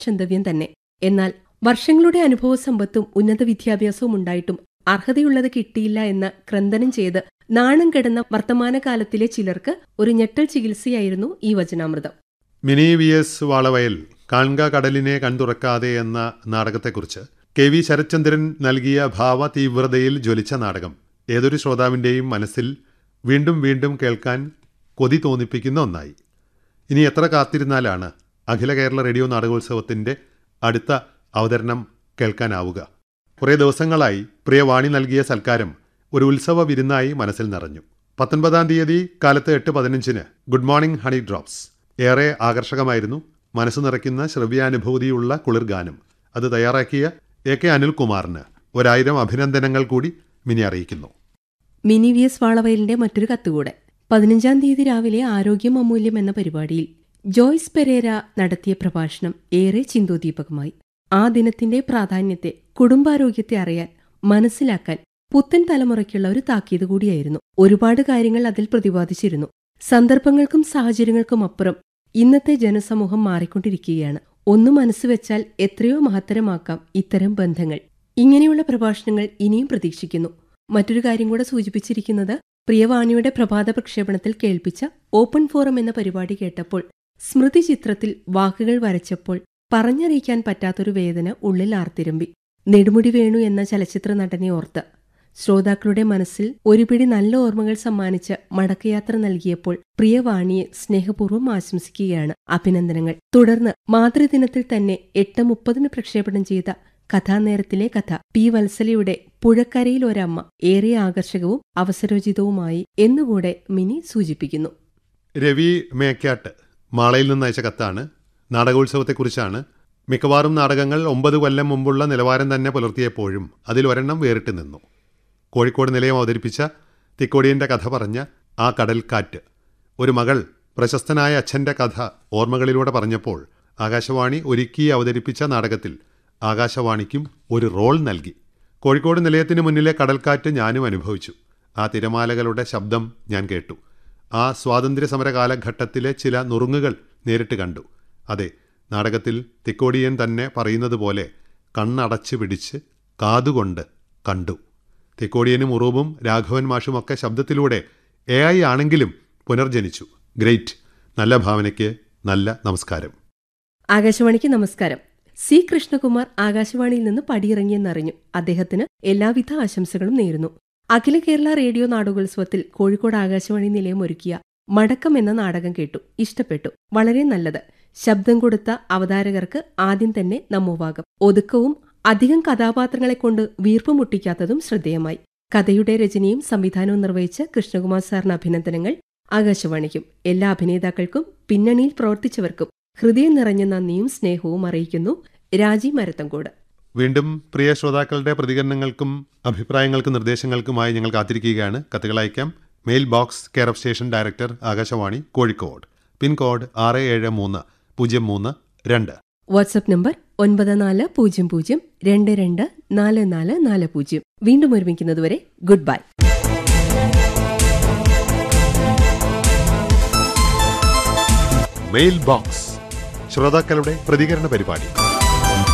ക്ഷന്തവ്യം തന്നെ എന്നാൽ വർഷങ്ങളുടെ അനുഭവ സമ്പത്തും ഉന്നത വിദ്യാഭ്യാസവും ഉണ്ടായിട്ടും അർഹതയുള്ളത് കിട്ടിയില്ല എന്ന് ക്രന്ദനം ചെയ്ത് നാണം കെടുന്ന വർത്തമാനകാലത്തിലെ ചിലർക്ക് ഒരു ഞെട്ടൽ ചികിത്സയായിരുന്നു ഈ വചനാമൃതം മിനി വി എസ് വാളവയൽ കാൺക കടലിനെ കൺതുറക്കാതെ എന്ന നാടകത്തെക്കുറിച്ച് കെ വി ശരത്ചന്ദ്രൻ നൽകിയ ഭാവ തീവ്രതയിൽ ജ്വലിച്ച നാടകം ഏതൊരു ശ്രോതാവിൻ്റെയും മനസ്സിൽ വീണ്ടും വീണ്ടും കേൾക്കാൻ കൊതി തോന്നിപ്പിക്കുന്ന ഒന്നായി ഇനി എത്ര കാത്തിരുന്നാലാണ് അഖില കേരള റേഡിയോ നാടകോത്സവത്തിൻ്റെ അടുത്ത അവതരണം കേൾക്കാനാവുക കുറേ ദിവസങ്ങളായി പ്രിയ വാണി നൽകിയ സൽക്കാരം ഒരു ഉത്സവ വിരുന്നായി മനസ്സിൽ നിറഞ്ഞു പത്തൊൻപതാം തീയതി കാലത്ത് എട്ട് പതിനഞ്ചിന് ഗുഡ് മോർണിംഗ് ഹണി ഡ്രോപ്സ് ഏറെ ആകർഷകമായിരുന്നു മനസ്സ് നിറയ്ക്കുന്ന ശ്രവ്യാനുഭൂതിയുള്ള കുളിർ ഗാനം അത് തയ്യാറാക്കിയ എ കെ അനിൽകുമാറിന് ഒരായിരം അഭിനന്ദനങ്ങൾ കൂടി മിനി അറിയിക്കുന്നു മിനി വി എസ് വാളവയലിന്റെ മറ്റൊരു കത്തുകൂടെ പതിനഞ്ചാം തീയതി രാവിലെ ആരോഗ്യം അമൂല്യം എന്ന പരിപാടിയിൽ ജോയ്സ് പെരേര നടത്തിയ പ്രഭാഷണം ഏറെ ചിന്തോദീപകമായി ആ ദിനത്തിന്റെ പ്രാധാന്യത്തെ കുടുംബാരോഗ്യത്തെ അറിയാൻ മനസ്സിലാക്കാൻ പുത്തൻ തലമുറയ്ക്കുള്ള ഒരു താക്കീത് കൂടിയായിരുന്നു ഒരുപാട് കാര്യങ്ങൾ അതിൽ പ്രതിപാദിച്ചിരുന്നു സന്ദർഭങ്ങൾക്കും സാഹചര്യങ്ങൾക്കും അപ്പുറം ഇന്നത്തെ ജനസമൂഹം മാറിക്കൊണ്ടിരിക്കുകയാണ് ഒന്ന് മനസ്സ് വെച്ചാൽ എത്രയോ മഹത്തരമാക്കാം ഇത്തരം ബന്ധങ്ങൾ ഇങ്ങനെയുള്ള പ്രഭാഷണങ്ങൾ ഇനിയും പ്രതീക്ഷിക്കുന്നു മറ്റൊരു കാര്യം കൂടെ സൂചിപ്പിച്ചിരിക്കുന്നത് പ്രിയവാണിയുടെ പ്രഭാത പ്രക്ഷേപണത്തിൽ കേൾപ്പിച്ച ഓപ്പൺ ഫോറം എന്ന പരിപാടി കേട്ടപ്പോൾ സ്മൃതി ചിത്രത്തിൽ വാക്കുകൾ വരച്ചപ്പോൾ പറഞ്ഞറിയിക്കാൻ പറ്റാത്തൊരു വേദന ഉള്ളിൽ ആർത്തിരമ്പി നെടുമുടി വേണു എന്ന ചലച്ചിത്ര നടനെ ഓർത്ത് ശ്രോതാക്കളുടെ മനസ്സിൽ ഒരു പിടി നല്ല ഓർമ്മകൾ സമ്മാനിച്ച് മടക്കയാത്ര നൽകിയപ്പോൾ പ്രിയവാണിയെ സ്നേഹപൂർവ്വം ആശംസിക്കുകയാണ് അഭിനന്ദനങ്ങൾ തുടർന്ന് മാതൃദിനത്തിൽ തന്നെ എട്ട് മുപ്പതിന് പ്രക്ഷേപണം ചെയ്ത കഥാനേരത്തിലെ കഥ പി വത്സലയുടെ പുഴക്കരയിൽ ഒരമ്മ ഏറെ ആകർഷകവും അവസരോചിതവുമായി എന്നുകൂടെ മിനി സൂചിപ്പിക്കുന്നു രവി മേക്കാട്ട് മാളയിൽ നിന്ന് അയച്ച കത്താണ് നാടകോത്സവത്തെക്കുറിച്ചാണ് മിക്കവാറും നാടകങ്ങൾ ഒമ്പത് കൊല്ലം മുമ്പുള്ള നിലവാരം തന്നെ പുലർത്തിയപ്പോഴും അതിൽ ഒരെണ്ണം വേറിട്ട് നിന്നു കോഴിക്കോട് നിലയം അവതരിപ്പിച്ച തിക്കോടിയൻ്റെ കഥ പറഞ്ഞ ആ കടൽക്കാറ്റ് ഒരു മകൾ പ്രശസ്തനായ അച്ഛൻ്റെ കഥ ഓർമ്മകളിലൂടെ പറഞ്ഞപ്പോൾ ആകാശവാണി ഒരുക്കി അവതരിപ്പിച്ച നാടകത്തിൽ ആകാശവാണിക്കും ഒരു റോൾ നൽകി കോഴിക്കോട് നിലയത്തിന് മുന്നിലെ കടൽക്കാറ്റ് ഞാനും അനുഭവിച്ചു ആ തിരമാലകളുടെ ശബ്ദം ഞാൻ കേട്ടു ആ സ്വാതന്ത്ര്യ സമര കാലഘട്ടത്തിലെ ചില നുറുങ്ങുകൾ നേരിട്ട് കണ്ടു അതെ നാടകത്തിൽ തിക്കോടിയൻ തന്നെ പറയുന്നത് പോലെ കണ്ണടച്ച് പിടിച്ച് കാതുകൊണ്ട് കണ്ടു തിക്കോടിയനും ഉറൂബും രാഘവൻ മാഷുമൊക്കെ ശബ്ദത്തിലൂടെ എ ഐ ആണെങ്കിലും പുനർജനിച്ചു ഗ്രേറ്റ് നല്ല ഭാവനയ്ക്ക് നല്ല നമസ്കാരം ആകാശവാണിക്ക് നമസ്കാരം സി കൃഷ്ണകുമാർ ആകാശവാണിയിൽ നിന്ന് പടിയിറങ്ങിയെന്നറിഞ്ഞു അദ്ദേഹത്തിന് എല്ലാവിധ ആശംസകളും നേരുന്നു അഖില കേരള റേഡിയോ നാടകോത്സവത്തിൽ കോഴിക്കോട് ആകാശവാണി നിലയം ഒരുക്കിയ മടക്കം എന്ന നാടകം കേട്ടു ഇഷ്ടപ്പെട്ടു വളരെ നല്ലത് ശബ്ദം കൊടുത്ത അവതാരകർക്ക് ആദ്യം തന്നെ നമ്മുവാകം ഒതുക്കവും അധികം കഥാപാത്രങ്ങളെ കൊണ്ട് വീർപ്പ് മുട്ടിക്കാത്തതും ശ്രദ്ധേയമായി കഥയുടെ രചനയും സംവിധാനവും നിർവഹിച്ച കൃഷ്ണകുമാർ സാറിന് അഭിനന്ദനങ്ങൾ ആകാശവാണിക്കും എല്ലാ അഭിനേതാക്കൾക്കും പിന്നണിയിൽ പ്രവർത്തിച്ചവർക്കും ഹൃദയം നിറഞ്ഞ നന്ദിയും സ്നേഹവും അറിയിക്കുന്നു രാജി മരത്തങ്കോട് വീണ്ടും പ്രിയ ശ്രോതാക്കളുടെ പ്രതികരണങ്ങൾക്കും അഭിപ്രായങ്ങൾക്കും നിർദ്ദേശങ്ങൾക്കുമായി ഞങ്ങൾ കാത്തിരിക്കുകയാണ് കത്തുകൾ അയക്കാം mail box care of station director Akashvani Kozhikode pincode ആറ് ഏഴ് മൂന്ന് പൂജ്യം മൂന്ന് രണ്ട് വാട്സ്ആപ്പ് നമ്പർ ഒൻപത് നാല് പൂജ്യം പൂജ്യം രണ്ട് രണ്ട് നാല് നാല് നാല് പൂജ്യം വീണ്ടും ഒരുമിക്കുന്നതുവരെ ഗുഡ് ബൈ മെയിൽ ബോക്സ് ശ്രോതാക്കളുടെ പ്രതികരണ പരിപാടി